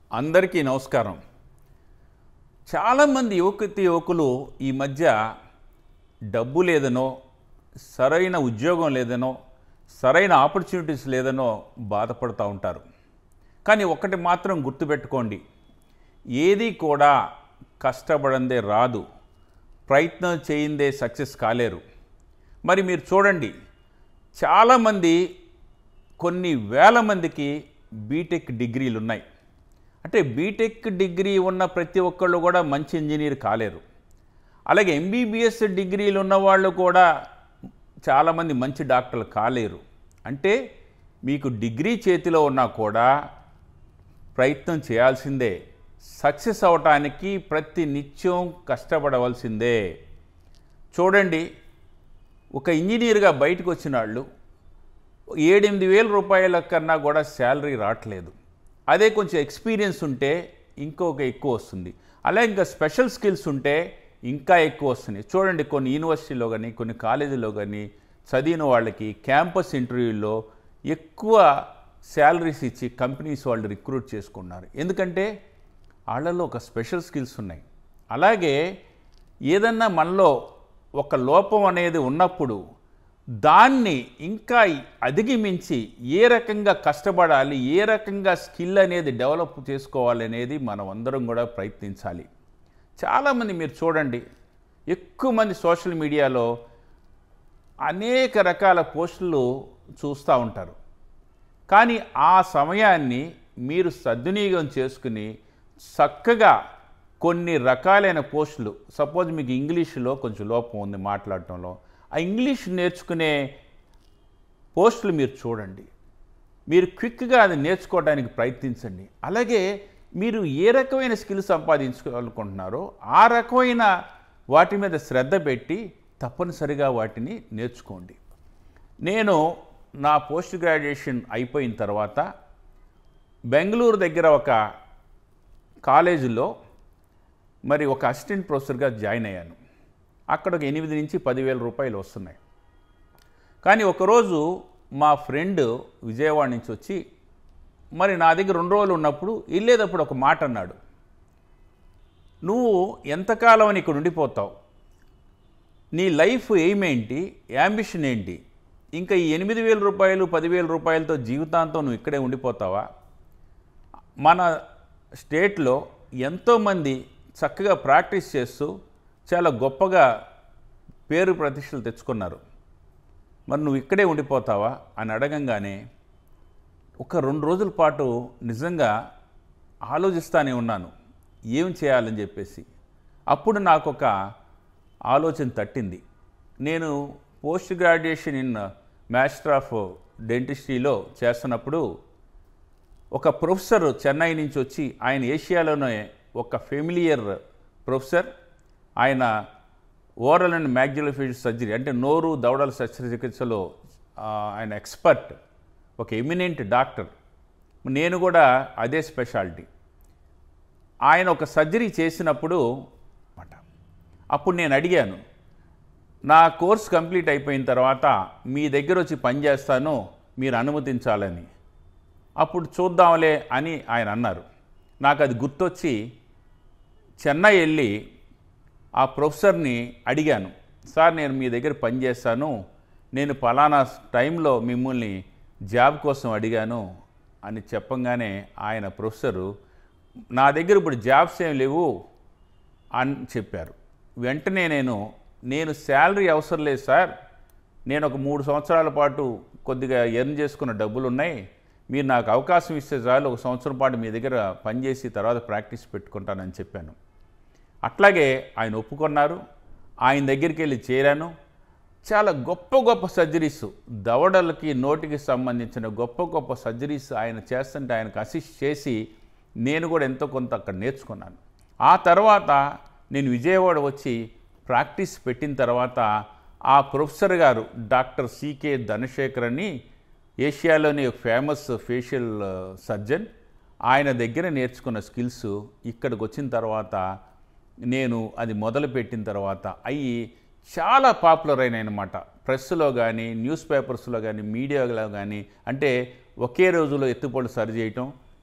అందరికీ నమస్కారం చాలామంది యువకతి యువకులు ఈ మధ్య డబ్బు లేదనో సరైన ఉద్యోగం లేదనో సరైన ఆపర్చునిటీస్ లేదనో బాధపడుతూ ఉంటారు కానీ ఒకటి మాత్రం గుర్తుపెట్టుకోండి ఏది కూడా కష్టపడందే రాదు ప్రయత్నం చేయిందే సక్సెస్ కాలేరు మరి మీరు చూడండి చాలామంది కొన్ని వేల మందికి బీటెక్ డిగ్రీలు ఉన్నాయి అంటే బీటెక్ డిగ్రీ ఉన్న ప్రతి ఒక్కళ్ళు కూడా మంచి ఇంజనీర్ కాలేరు అలాగే ఎంబీబీఎస్ డిగ్రీలు ఉన్న వాళ్ళు కూడా చాలామంది మంచి డాక్టర్లు కాలేరు అంటే మీకు డిగ్రీ చేతిలో ఉన్నా కూడా ప్రయత్నం చేయాల్సిందే సక్సెస్ అవటానికి ప్రతి నిత్యం కష్టపడవలసిందే చూడండి ఒక ఇంజనీర్గా బయటకు వచ్చిన వాళ్ళు ఏడెనిమిది వేల రూపాయల కన్నా కూడా శాలరీ రావట్లేదు అదే కొంచెం ఎక్స్పీరియన్స్ ఉంటే ఇంకొక ఎక్కువ వస్తుంది అలాగే ఇంకా స్పెషల్ స్కిల్స్ ఉంటే ఇంకా ఎక్కువ వస్తుంది చూడండి కొన్ని యూనివర్సిటీలో కానీ కొన్ని కాలేజీలో కానీ చదివిన వాళ్ళకి క్యాంపస్ ఇంటర్వ్యూల్లో ఎక్కువ శాలరీస్ ఇచ్చి కంపెనీస్ వాళ్ళు రిక్రూట్ చేసుకున్నారు ఎందుకంటే వాళ్ళలో ఒక స్పెషల్ స్కిల్స్ ఉన్నాయి అలాగే ఏదన్నా మనలో ఒక లోపం అనేది ఉన్నప్పుడు దాన్ని ఇంకా అధిగమించి ఏ రకంగా కష్టపడాలి ఏ రకంగా స్కిల్ అనేది డెవలప్ చేసుకోవాలి అనేది మనం అందరం కూడా ప్రయత్నించాలి చాలామంది మీరు చూడండి ఎక్కువ మంది సోషల్ మీడియాలో అనేక రకాల పోస్టులు చూస్తూ ఉంటారు కానీ ఆ సమయాన్ని మీరు సద్వినియోగం చేసుకుని చక్కగా కొన్ని రకాలైన పోస్టులు సపోజ్ మీకు ఇంగ్లీషులో కొంచెం లోపం ఉంది మాట్లాడటంలో ఆ ఇంగ్లీష్ నేర్చుకునే పోస్టులు మీరు చూడండి మీరు క్విక్గా అది నేర్చుకోవడానికి ప్రయత్నించండి అలాగే మీరు ఏ రకమైన స్కిల్ సంపాదించుకోవాలనుకుంటున్నారో ఆ రకమైన వాటి మీద శ్రద్ధ పెట్టి తప్పనిసరిగా వాటిని నేర్చుకోండి నేను నా పోస్ట్ గ్రాడ్యుయేషన్ అయిపోయిన తర్వాత బెంగళూరు దగ్గర ఒక కాలేజీలో మరి ఒక అసిస్టెంట్ ప్రొఫెసర్గా జాయిన్ అయ్యాను అక్కడ ఒక ఎనిమిది నుంచి పదివేల రూపాయలు వస్తున్నాయి కానీ ఒకరోజు మా ఫ్రెండ్ విజయవాడ నుంచి వచ్చి మరి నా దగ్గర రెండు రోజులు ఉన్నప్పుడు వెళ్ళేటప్పుడు ఒక మాట అన్నాడు నువ్వు ఎంతకాలం అని ఇక్కడ ఉండిపోతావు నీ లైఫ్ ఎయిమ్ ఏంటి యాంబిషన్ ఏంటి ఇంకా ఈ ఎనిమిది వేల రూపాయలు పదివేల రూపాయలతో జీవితాంతం నువ్వు ఇక్కడే ఉండిపోతావా మన స్టేట్లో ఎంతోమంది చక్కగా ప్రాక్టీస్ చేస్తూ చాలా గొప్పగా పేరు ప్రతిష్టలు తెచ్చుకున్నారు మరి నువ్వు ఇక్కడే ఉండిపోతావా అని అడగంగానే ఒక రెండు రోజుల పాటు నిజంగా ఆలోచిస్తానే ఉన్నాను ఏం చేయాలని చెప్పేసి అప్పుడు నాకు ఒక ఆలోచన తట్టింది నేను post graduation in master of డెంటిస్ట్రీలో చేస్తున్నప్పుడు ఒక ప్రొఫెసర్ చెన్నై నుంచి వచ్చి ఆయన ఏషియాలోనే ఒక ఫెమిలియర్ ప్రొఫెసర్ ఆయన ఓరల్ అండ్ మ్యాగ్జిలోఫేషియల్ సర్జరీ అంటే నోరు దవడల శస్త్రచికిత్సలో ఆ, ఆయన ఎక్స్పర్ట్ ఒక ఎమినెంట్ డాక్టర్ నేను కూడా అదే స్పెషాలిటీ ఆయన ఒక సర్జరీ చేసినప్పుడు మాట అప్పుడు నేను అడిగాను నా కోర్స్ కంప్లీట్ అయిపోయిన తర్వాత మీ దగ్గర వచ్చి పనిచేస్తాను మీరు అనుమతించాలని అప్పుడు చూద్దాంలే అని ఆయన అన్నారు నాకు అది గుర్తొచ్చి చెన్నై వెళ్ళి ఆ ప్రొఫెసర్ని అడిగాను సార్ నేను మీ దగ్గర పనిచేస్తాను నేను పలానా టైంలో మిమ్మల్ని జాబ్ కోసం అడిగాను అని చెప్పంగానే ఆయన ప్రొఫెసరు నా దగ్గర ఇప్పుడు జాబ్స్ ఏం లేవు అని చెప్పారు వెంటనే నేను నేను శాలరీ అవసరం లేదు సార్ నేను ఒక మూడు సంవత్సరాల పాటు కొద్దిగా ఎర్న్ చేసుకున్న డబ్బులు ఉన్నాయి మీరు నాకు అవకాశం ఇస్తే చాలు ఒక సంవత్సరం పాటు మీ దగ్గర పనిచేసి తర్వాత ప్రాక్టీస్ పెట్టుకుంటానని చెప్పాను అట్లాగే ఆయన ఒప్పుకున్నారు ఆయన దగ్గరికి వెళ్ళి చేరాను చాలా గొప్ప గొప్ప సర్జరీస్ దవడలకి నోటికి సంబంధించిన గొప్ప గొప్ప సర్జరీస్ ఆయన చేస్తుంటే ఆయనకు అసిస్ట్ చేసి నేను కూడా ఎంతో కొంత అక్కడ నేర్చుకున్నాను ఆ తర్వాత నేను విజయవాడ వచ్చి ప్రాక్టీస్ పెట్టిన తర్వాత ఆ ప్రొఫెసర్ గారు డాక్టర్ సికే ధనశేఖర్ అని ఏషియాలోని ఒక ఫేమస్ ఫేషియల్ సర్జన్ ఆయన దగ్గర నేర్చుకున్న స్కిల్స్ ఇక్కడికి వచ్చిన తర్వాత నేను అది మొదలుపెట్టిన తర్వాత అవి చాలా పాపులర్ అయినాయి అనమాట ప్రెస్లో కానీ న్యూస్ పేపర్స్లో కానీ మీడియాలో కానీ అంటే ఒకే రోజులో ఎత్తుపళ్ళు సరి చేయటం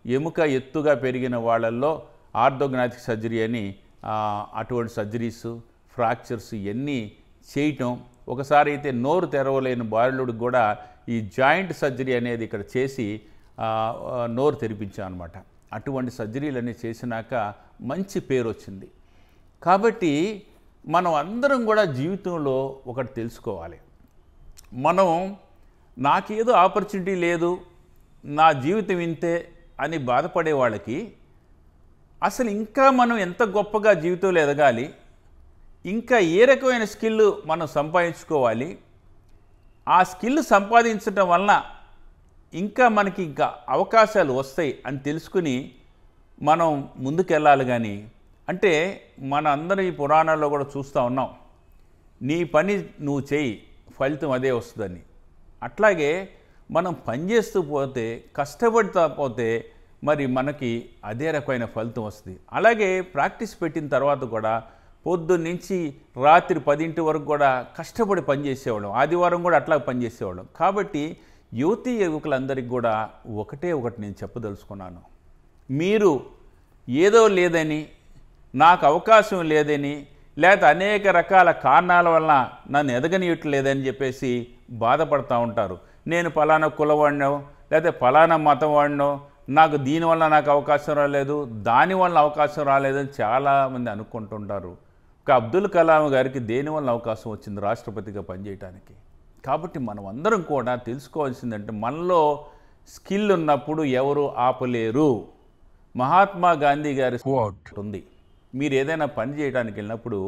ఎముక ఎత్తుగా పెరిగిన వాళ్ళల్లో ఆర్థోగ్నాటిక్ సర్జరీ అని ఆ, అటువంటి సర్జరీస్ ఫ్రాక్చర్స్ ఇవన్నీ చేయటం ఒకసారి అయితే నోరు తెరవలేని బాలుడికి కూడా ఈ జాయింట్ సర్జరీ అనేది ఇక్కడ చేసి ఆ, ఆ, నోరు తెరిపించాం అనమాట అటువంటి సర్జరీలన్నీ చేసినాక మంచి పేరు వచ్చింది కాబట్టి మనం అందరం కూడా జీవితంలో ఒకటి తెలుసుకోవాలి మనం నాకేదో ఆపర్చునిటీ లేదు నా జీవితం ఇంతే అని బాధపడే వాళ్ళకి అసలు ఇంకా మనం ఎంత గొప్పగా జీవితంలో ఎదగాలి ఇంకా ఏ రకమైన స్కిల్ మనం సంపాదించుకోవాలి ఆ స్కిల్ సంపాదించడం వలన ఇంకా మనకి ఇంకా అవకాశాలు వస్తాయి అని తెలుసుకుని మనం ముందుకెళ్ళాలి కానీ అంటే మన అందరం ఈ పురాణాల్లో కూడా చూస్తూ ఉన్నాం నీ పని నువ్వు చేయి ఫలితం అదే వస్తుందని అట్లాగే మనం పనిచేస్తూ పోతే కష్టపడుతూ పోతే మరి మనకి అదే రకమైన ఫలితం వస్తుంది అలాగే ప్రాక్టీస్ పెట్టిన తర్వాత కూడా పొద్దున్న నుంచి రాత్రి పదింటి వరకు కూడా కష్టపడి పనిచేసేవాళ్ళం ఆదివారం కూడా అట్లా పనిచేసేవాళ్ళం కాబట్టి యువతీ యువకులందరికీ కూడా ఒకటే ఒకటి నేను చెప్పదలుచుకున్నాను మీరు ఏదో లేదని నాకు అవకాశం లేదని లేకపోతే అనేక రకాల కారణాల వలన నన్ను ఎదగనియట్లేదని చెప్పేసి బాధపడతా ఉంటారు నేను ఫలానా కులవాడినో లేకపోతే ఫలానా మతం వాడినో నాకు దీనివల్ల నాకు అవకాశం రాలేదు దానివల్ల అవకాశం రాలేదని చాలామంది అనుకుంటుంటారు ఒక అబ్దుల్ కలాం గారికి దేనివల్ల అవకాశం వచ్చింది రాష్ట్రపతిగా పనిచేయడానికి కాబట్టి మనం అందరం కూడా తెలుసుకోవాల్సిందంటే మనలో స్కిల్ ఉన్నప్పుడు ఎవరు ఆపలేరు మహాత్మా గాంధీ గారి Quote. ఉంది మీరు ఏదైనా పని చేయడానికి వెళ్ళినప్పుడు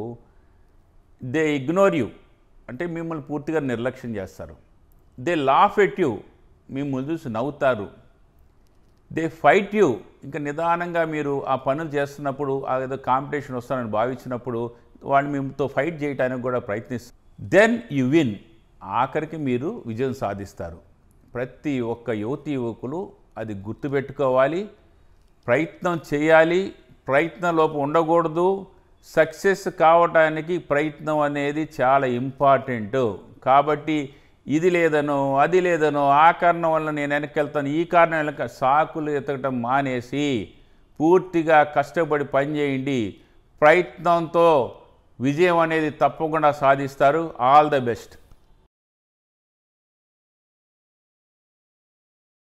దే ఇగ్నోర్ యూ అంటే మిమ్మల్ని పూర్తిగా నిర్లక్ష్యం చేస్తారు దే లాఫ్ ఎట్ యూ మిమ్మల్ని చూసి నవ్వుతారు దే ఫైట్ యూ ఇంకా నిదానంగా మీరు ఆ పనులు చేస్తున్నప్పుడు ఆ ఏదో కాంపిటీషన్ వస్తానని భావించినప్పుడు వాళ్ళు మీతో ఫైట్ చేయడానికి కూడా ప్రయత్నిస్తారు దెన్ యు విన్ ఆఖరికి మీరు విజయం సాధిస్తారు ప్రతి ఒక్క యువతి యువకులు అది గుర్తుపెట్టుకోవాలి ప్రయత్నం చేయాలి ప్రయత్నం లోపం ఉండకూడదు సక్సెస్ కావటానికి ప్రయత్నం అనేది చాలా ఇంపార్టెంట్ కాబట్టి ఇది లేదనో అది లేదనో ఆ కారణం వల్ల నేను వెనక్కి ఈ కారణం వెనక సాకులు ఎతకటం మానేసి పూర్తిగా కష్టపడి పనిచేయండి ప్రయత్నంతో విజయం అనేది తప్పకుండా సాధిస్తారు ఆల్ ద బెస్ట్